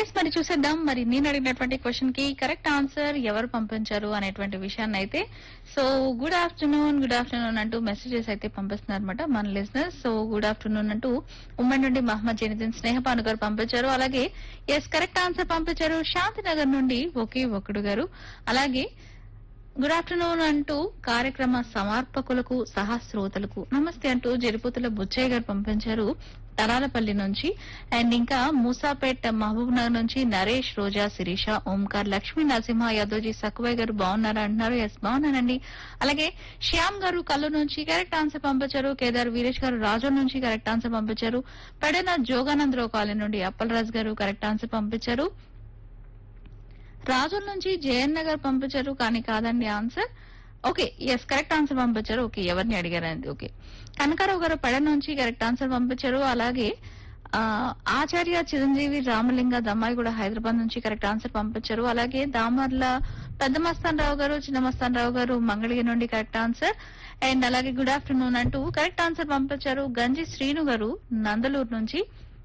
yes మరి చూసేద్దాం మరి నేను అడిగినటువంటి క్వశ్చన్ కి కరెక్ట్ ఆన్సర్ ఎవరు పంపించారు అనేటువంటి విషయాన్ని అయితే so good afternoon good afternoon అంటూ మెసేజెస్ అయితే పంపిస్తున్నారు అనమాట మన లిజినెస్ సో గుడ్ ఆఫ్టర్నూన్ అంటూ ఉమ్మడి నుండి మహమ్మద్ జైనుద్దీన్ స్నేహపాను గారు పంపించారు అలాగే ఎస్ కరెక్ట్ ఆన్సర్ పంపించారు శాంతినగర్ నుండి ఒకే ఒకడు గారు అలాగే గుడ్ ఆఫ్టర్నూన్ అంటూ కార్యక్రమ సమర్పకులకు సహా శ్రోతలకు నమస్తే అంటూ జరిపోతుల బుచ్చయ్య గారు పంపించారు తరాలపల్లి నుంచి అండ్ ఇంకా మూసాపేట్ మహబూబ్ నగర్ నుంచి నరేష్ రోజా శిరీష ఓంకార్ లక్ష్మీ నరసింహ యాదవ్జీ సక్కువయ్య గారు బాగున్నారా అంటున్నారు ఎస్ బాగున్నానండి అలాగే శ్యామ్ గారు కల్లు నుంచి కరెక్ట్ ఆన్సర్ పంపించారు కేదార్ వీరేష్ గారు రాజోల్ నుంచి కరెక్ట్ ఆన్సర్ పంపించారు పెడన జోగానందరావు కాలనీ నుండి అప్పలరాజు గారు కరెక్ట్ ఆన్సర్ పంపించారు రాజుల నుంచి జయన్ నగర్ పంపించారు కానీ కాదండి answer okay yes correct answer పంపించారు ఓకే ఎవరిని అడిగారండి ఓకే కనకారావు గారు పెడ నుంచి కరెక్ట్ ఆన్సర్ పంపించారు అలాగే ఆ, ఆచార్య చిరంజీవి రామలింగ దమ్మాయి కూడా హైదరాబాద్ నుంచి కరెక్ట్ ఆన్సర్ పంపించారు అలాగే దామర్ల పెద్ద మస్తాన్ రావు గారు చిన్న మస్తాన్ రావు గారు మంగళగిరి నుండి కరెక్ట్ ఆన్సర్ అండ్ అలాగే గుడ్ ఆఫ్టర్నూన్ అంటూ కరెక్ట్ ఆన్సర్ పంపించారు గంజి శ్రీను గారు నందలూరు నుంచి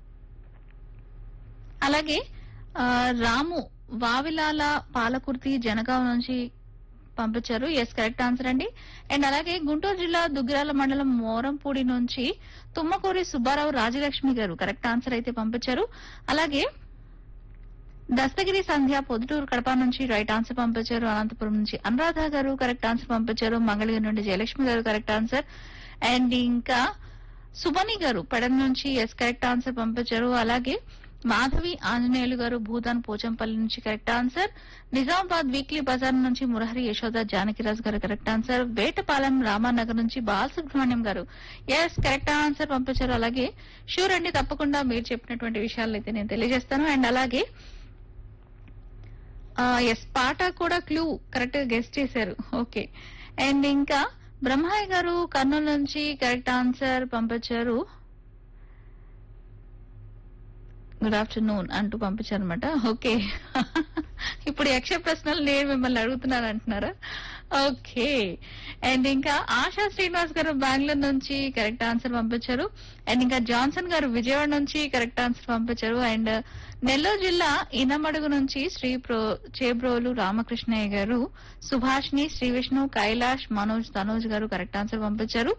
అలాగే ఆ, రాము వావిలాల పాలకుర్తి జనగాం నుంచి పంపించారు ఎస్ కరెక్ట్ ఆన్సర్ అండి అండ్ అలాగే గుంటూరు జిల్లా దుగ్గిరాల మండలం మోరంపూడి నుంచి తుమ్మకూరి సుబ్బారావు రాజలక్ష్మి గారు కరెక్ట్ ఆన్సర్ అయితే పంపించారు అలాగే దస్తగిరి సంధ్య పొద్దుటూరు కడప నుంచి రైట్ ఆన్సర్ పంపించారు అనంతపురం నుంచి అనురాధ గారు కరెక్ట్ ఆన్సర్ పంపించారు మంగళగిరి నుండి జయలక్ష్మి గారు కరెక్ట్ ఆన్సర్ అండ్ ఇంకా సుమని గారు పెడన్ నుంచి ఎస్ కరెక్ట్ ఆన్సర్ పంపించారు అలాగే మాధవి ఆంజనేయులు గారు భూదాన్ పోచంపల్లి నుంచి కరెక్ట్ ఆన్సర్ నిజామాబాద్ వీక్లీ బజార్ నుంచి మురహరి యశోద జానకిరాజ్ గారు కరెక్ట్ ఆన్సర్ వేటపాలెం రామానగర్ నుంచి బాలసుబ్రహ్మణ్యం గారు ఎస్ కరెక్ట్ ఆన్సర్ పంపించారు అలాగే షూర్ అండి తప్పకుండా మీరు చెప్పినటువంటి విషయాలు అయితే నేను తెలియజేస్తాను అండ్ అలాగే ఎస్ పాట కూడా క్లూ కరెక్ట్ గా గెస్ట్ చేశారు ఓకే అండ్ ఇంకా బ్రహ్మయ్య గారు కర్నూలు నుంచి కరెక్ట్ ఆన్సర్ పంపించారు గుడ్ ఆఫ్టర్నూన్ అంటూ పంపించారు అనమాట ఓకే ఇప్పుడు యక్ష ప్రశ్నలు నేను మిమ్మల్ని అడుగుతున్నాను అంటున్నారా ఓకే అండ్ ఇంకా ఆశా శ్రీనివాస్ గారు బెంగళూరు నుంచి కరెక్ట్ ఆన్సర్ పంపించారు అండ్ ఇంకా జాన్సన్ గారు విజయవాడ నుంచి కరెక్ట్ ఆన్సర్ పంపించారు అండ్ నెల్లూరు జిల్లా ఇనమడుగు నుంచి శ్రీ ప్రో చేబ్రోలు రామకృష్ణయ్య గారు సుభాష్ని శ్రీ విష్ణు కైలాష్ మనోజ్ తనోజ్ గారు కరెక్ట్ ఆన్సర్ పంపించారు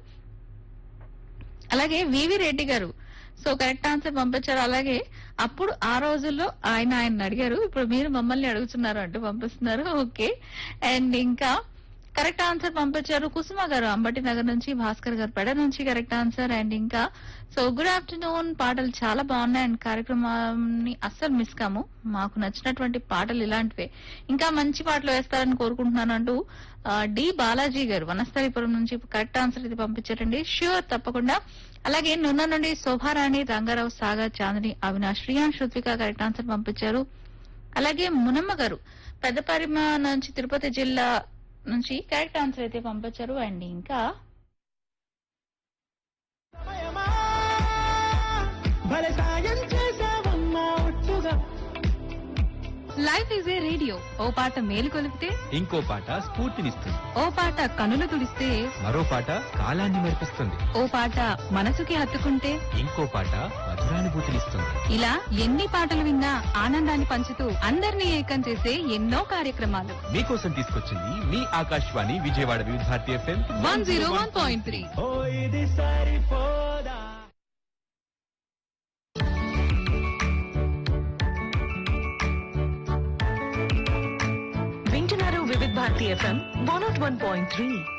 అలాగే వివి రెడ్డి గారు సో కరెక్ట్ ఆన్సర్ పంపించారు అలాగే అప్పుడు ఆ రోజుల్లో ఆయన ఆయన అడిగారు ఇప్పుడు మీరు మమ్మల్ని అడుగుతున్నారు అంటూ పంపిస్తున్నారు ఓకే అండ్ ఇంకా కరెక్ట్ ఆన్సర్ పంపించారు కుసుమ గారు అంబటి నగర్ నుంచి భాస్కర్ గారు పెడ నుంచి కరెక్ట్ ఆన్సర్ అండ్ ఇంకా సో గుడ్ ఆఫ్టర్నూన్ పాటలు చాలా బాగున్నాయి అండ్ కార్యక్రమాన్ని అస్సలు మిస్ కాము మాకు నచ్చినటువంటి పాటలు ఇలాంటివే ఇంకా మంచి పాటలు వేస్తారని కోరుకుంటున్నాను అంటూ ఆ, డి బాలాజీ గారు వనస్థలిపురం నుంచి కరెక్ట్ ఆన్సర్ అయితే పంపించారండి ష్యూర్ తప్పకుండా అలాగే నున్న నుండి శోభారాణి రంగారావు సాగర్ చాందిని అవినాష్ శ్రీయాన్ శృత్విక కరెక్ట్ ఆన్సర్ పంపించారు అలాగే మునమ్మ గారు పెద్దపరిమ నుంచి తిరుపతి జిల్లా నుంచి కరెక్ట్ ఆన్సర్ అయితే పంపించారు అండ్ ఇంకా సమయమా భలే సాయం చేసావమ్మా ఒట్టుగా లైఫ్ ఈజ్ ఏ రేడియో ఓ పాట మేలు కొలిపితే ఇంకో పాట స్ఫూర్తినిస్తుంది ఓ పాట కనులు తుడిస్తే మరో పాట కాలాన్ని మెరిపిస్తుంది ఓ పాట మనసుకి హత్తుకుంటే ఇంకో పాట మధురానుభూతినిస్తుంది ఇలా ఎన్ని పాటలు విన్నా ఆనందాన్ని పంచుతూ అందరినీ ఏకం చేసే ఎన్నో కార్యక్రమాలు మీకోసం తీసుకొచ్చింది మీ Akashvani Vijayawada Vividh Bharati FM one zero one point three ఓ ఇది సరిపోదా వింటున్నారు Vividh Bharati FM one nought one point three